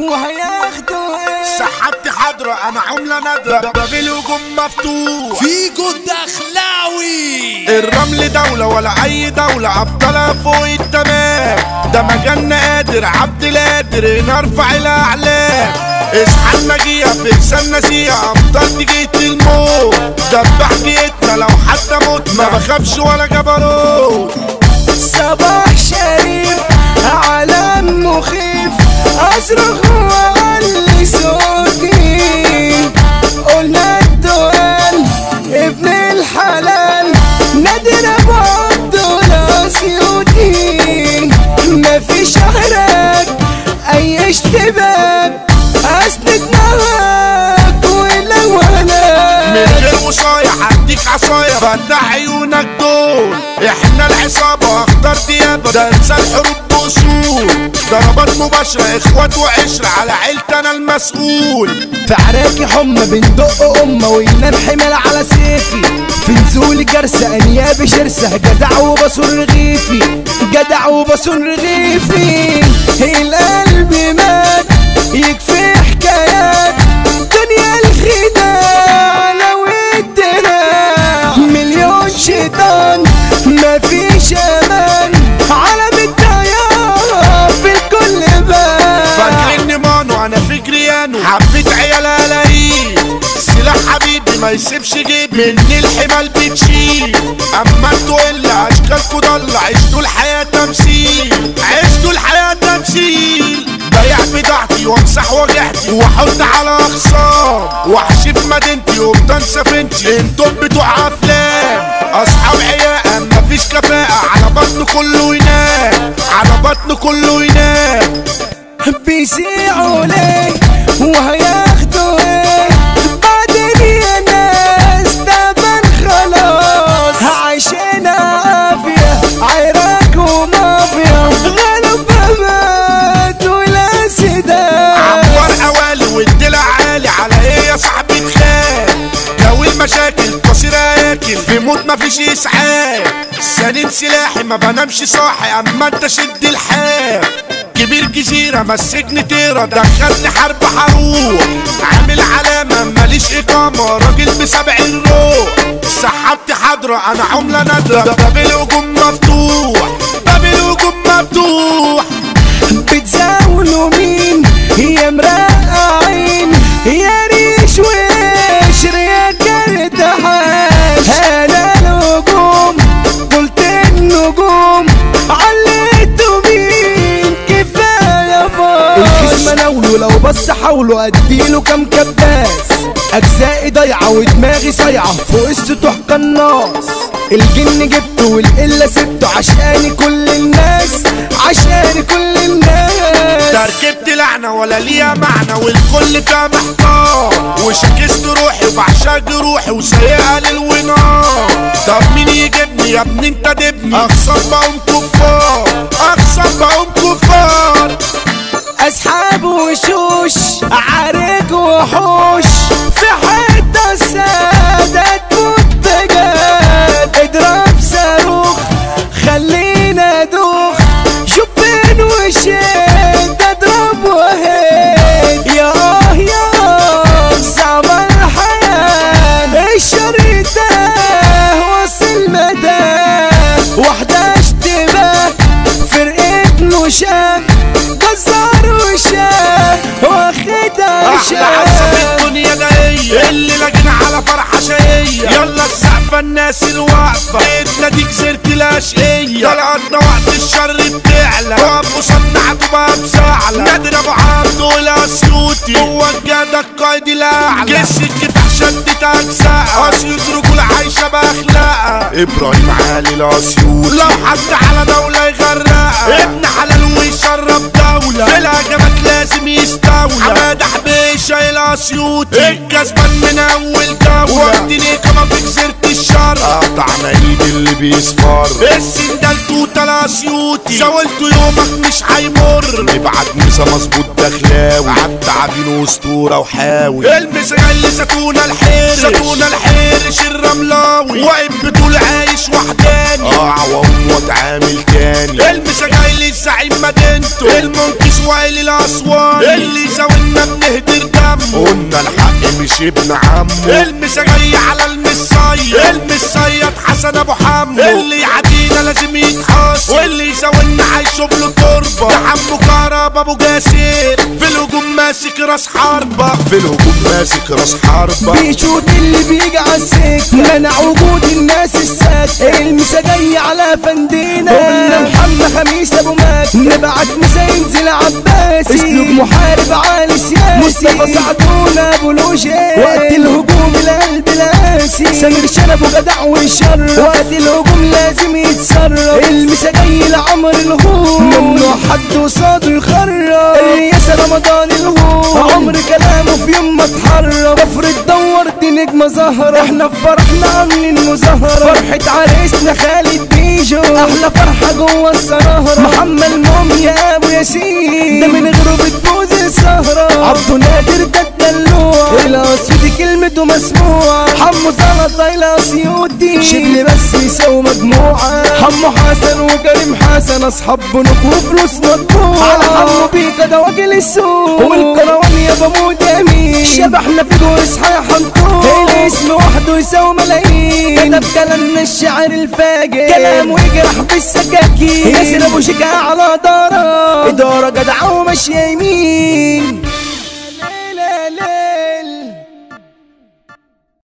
وهياخدوا ايه سحبت حضرة انا عملة نادرة باب الهجوم مفتوح فيجو الدخلاوي الرمل دولة ولا أي دولة أبطالها فوق التمام ده مجالنا قادر عبد القادر نرفع الأعلام اصحى المجية في لسان نسية أبطال جيت الموت دبح جيتنا لو حتى مت ما بخافش ولا جبروت صباح شريف علم مخيف اصرخ واعلي صوتي قلنا الدول ابن الحلال نادر ابو عبد الاسيوطي مفيش عراك اي اشتباك اسند معاك ولو انا من غير وصاية هديك عصاية فتح عيونك دول احنا العصابة اخضر ديابة ده انسى الحروب بأصول ضربات مباشرة اخوات وعشرة على عيلتي انا المسؤول في عراكي حمى بندق أمة وينام حمل على سيفي في نزول جرسة أنيابي شرسة جدع وبصر رغيفي جدع وبصر رغيفي القلب مات يكفي حكايات دنيا الخداع لو الدراع مليون شيطان مفيش امان عالم الطيار في الكل بان فاكرني مانو انا في جريانو حبيت عيال الاقيه سلاح حبيبي ما يسيبش جيبي من الحمال بتشيل اما انتوا الا اشكالكوا ضل عشتوا الحياة تمثيل عشتوا الحياة تمثيل بيع بضاعتي وامسح وجعتي واحط على اخصام وحشي في مدينتي وبطن سفينتي انتم بتوع افلام اصحاب عياء مفيش كفاءة على بطن كله ينام على بطن كله ينام بيسيعوا ليه وهياخدوا ايه بعدين يا ناس تبان خلاص عايشين عافية عراك ومافيا غلب مات ولا سداد عمار اوالي والدلع عالي على ايه يا صاحبي تخان جو المشاكل قصير اكل في موت مفيش اسعاف سنين سلاحي ما بنامش صاحي اما انت شد الحال كبير جزيرة مسكني طيرة دخلني حرب حروح عامل علامة ماليش إقامة راجل بسبع الروح سحبت حضرة أنا عملة نادرة باب الهجوم مفتوح باب الهجوم مفتوح بتزاولوا مين يا مرقعين يا ريش وقشر يا كرتحاش انا الهجوم قلت النجوم عليتوا مين كفايه فاش الخصم اناوله لو بص حاولوا اديله كام كباس اجزائي ضايعه ودماغي صايعه فوق السطوح قناص الجن جبته والقله سبته عشاني كل الناس عشاني كل الناس تركبت لعنة ولا ليها معنى والكل فيها محتار وشكست روحي وبعشق روحي وسايقها للونار طب مين يجيبني يا ابني انت دبني اخصم بقوم كفار اخصم بقوم كفار اصحاب وشوش عارك وحوش في حته سادة تموت بجد اضرب صاروخ خلينا دوخ شبين وشد اضرب وهد يا اه يا آه، صعب الحياة الشر ده وصل مدى واحدة اشتباه فرقة نشام جزار وشاه واخدها احلى عزة في شاه الدنيا جاية اللي لاجين على فرحة شقية يلا السقفة الناس الواقفة بيتنا دي جزيرة الاشقية طلعتنا وقت الشر بتعلى وقف قصادنا عتبة بزعلة نادر ابو عبد والاسيوطي هو الجدع القايد الاعلى جس الكفاح شدت اجزاء اسيوط رجول عايشة باخلاقها ابراهيم علي الاسيوطي لو حد على دولة يغرقها ابن حلال ويشرف دولة في الهجمات لازم يستولى حماد حبيشة الاسيوطي الكسبان من اول جولة وقتني كمان في جزيرة الشر قطعنا ايد اللي بيصفر السندال توتة الاسيوطي زاولته يومك مش هيمر نبعت مسا مظبوط دخلاوي عالتعابين واسطورة وحاوي المسا اللي زيتونة الحيرش زيتونة الحيرش الرملاوي واقف بطول عايش وحداني اقع واقوم واتعامل تاني المسا جاي للزعيم مدينته المنكس وائل الاسوان اللي زاولنا بنهدر دمه قلنا الحق مش ابن عمه المسا جاي على المصيد المصيد حسن ابو حمو اللي يعدينا لازم يتحاس واللي يزاولنا هيشوف له تربه ده حمو كهرب ابو جاسر في الهجوم ماسك راس حربه في الهجوم ماسك راس حربه بيشوط اللي بيجي على السكة منع وجود الناس الساكتة المسا جاي على فندينا قلنا محمد خميس ابو مات نبعت مسا ينزل عباسي اسلوب محارب عالي سياسي مصطفى سعدون ابو لوجي وقت الهجوم القلب القاسي سمير شنب وجدع ويشرف وقت الهجوم لازم يتصرف المسا جاي لعمر الهوم ممنوع حد قصاده يخرف الرياسة رمضان الهوم عمر كلامه في يوم ما اتحرك افرض دور دي نجمة زهرة احنا في فرحنا عاملين مظاهرة فرحة عريسنا خالد بيجو احلى فرحة جوه السهرة محمد موم يا ابو ياسين ده من غيره بتبوظ السهرة عبده نادر ده الدلوع الاسيوطي كلمته مسموعة حمو زلطة الاسيوطي شبل بس يساوي مجموعة حمو حسن وكريم حسن اصحاب بنوك وفلوس مطبوعة على حمو بيكا ده واكل السوق والكروان يا بموت امين شبحنا في جوز حنطور الاسم وحده يساوي ملايين كتب كلامنا الشعر الفاجر كلام ويجرح بالسكاكين ياسر ابو شجاع على دارة ادارة جدعة وماشية يمين